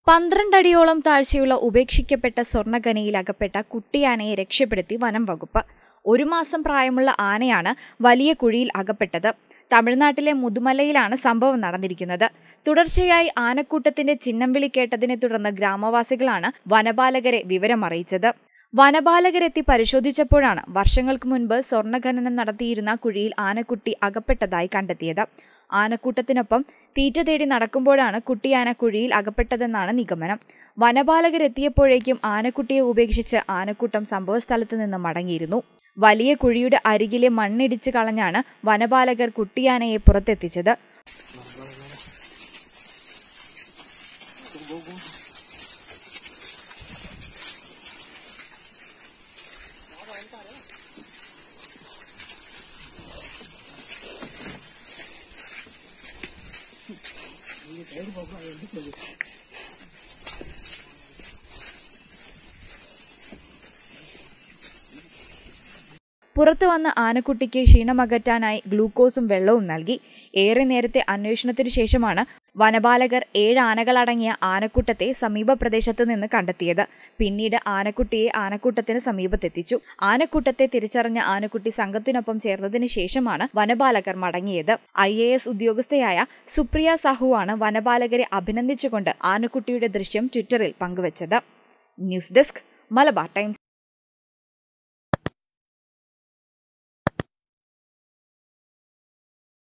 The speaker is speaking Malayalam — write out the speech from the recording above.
പന്ത്രണ്ടടിയോളം താഴ്ചയുള്ള ഉപേക്ഷിക്കപ്പെട്ട സ്വർണ്ണഖനിയിൽ അകപ്പെട്ട കുട്ടിയാനയെ രക്ഷപ്പെടുത്തി വനം വകുപ്പ് ഒരു മാസം പ്രായമുള്ള ആനയാണ് വലിയ കുഴിയിൽ അകപ്പെട്ടത് തമിഴ്നാട്ടിലെ മുതുമലയിലാണ് സംഭവം നടന്നിരിക്കുന്നത് തുടർച്ചയായി ആനക്കൂട്ടത്തിന്റെ ചിഹ്നം വിളി കേട്ടതിനെ തുടർന്ന് ഗ്രാമവാസികളാണ് വനപാലകരെ വിവരമറിയിച്ചത് വനപാലകരെത്തി പരിശോധിച്ചപ്പോഴാണ് വർഷങ്ങൾക്ക് മുൻപ് സ്വർണ്ണഖനനം നടത്തിയിരുന്ന കുഴിയിൽ ആനക്കുട്ടി അകപ്പെട്ടതായി കണ്ടെത്തിയത് ആനക്കൂട്ടത്തിനൊപ്പം തീറ്റ തേടി നടക്കുമ്പോഴാണ് കുട്ടിയാന കുഴിയിൽ അകപ്പെട്ടതെന്നാണ് നിഗമനം വനപാലകരെത്തിയപ്പോഴേക്കും ആനക്കുട്ടിയെ ഉപേക്ഷിച്ച് ആനക്കൂട്ടം സംഭവസ്ഥലത്ത് നിന്ന് മടങ്ങിയിരുന്നു വലിയ കുഴിയുടെ അരികിലെ മണ്ണിടിച്ച് കളഞ്ഞാണ് വനപാലകർ കുട്ടിയാനയെ പുറത്തെത്തിച്ചത് പുറത്തു വന്ന ആനക്കുട്ടിക്ക് ക്ഷീണമകറ്റാനായി ഗ്ലൂക്കോസും വെള്ളവും നൽകി ഏറെ നേരത്തെ അന്വേഷണത്തിനു ശേഷമാണ് വനപാലകർ ഏഴ് ആനകളടങ്ങിയ ആനക്കൂട്ടത്തെ സമീപ പ്രദേശത്ത് നിന്ന് കണ്ടെത്തിയത് പിന്നീട് ആനക്കുട്ടിയെ ആനക്കൂട്ടത്തിന് സമീപത്തെത്തിച്ചു ആനക്കൂട്ടത്തെ തിരിച്ചറിഞ്ഞ ആനക്കുട്ടി സംഘത്തിനൊപ്പം ചേർന്നതിന് ശേഷമാണ് വനപാലകർ മടങ്ങിയത് ഐ എ എസ് ഉദ്യോഗസ്ഥയായ സുപ്രിയ സാഹുവാണ് വനപാലകരെ അഭിനന്ദിച്ചുകൊണ്ട് ആനക്കുട്ടിയുടെ ദൃശ്യം ട്വിറ്ററിൽ പങ്കുവച്ചത് ന്യൂസ് ഡെസ്ക് മലബാർ ടൈംസ്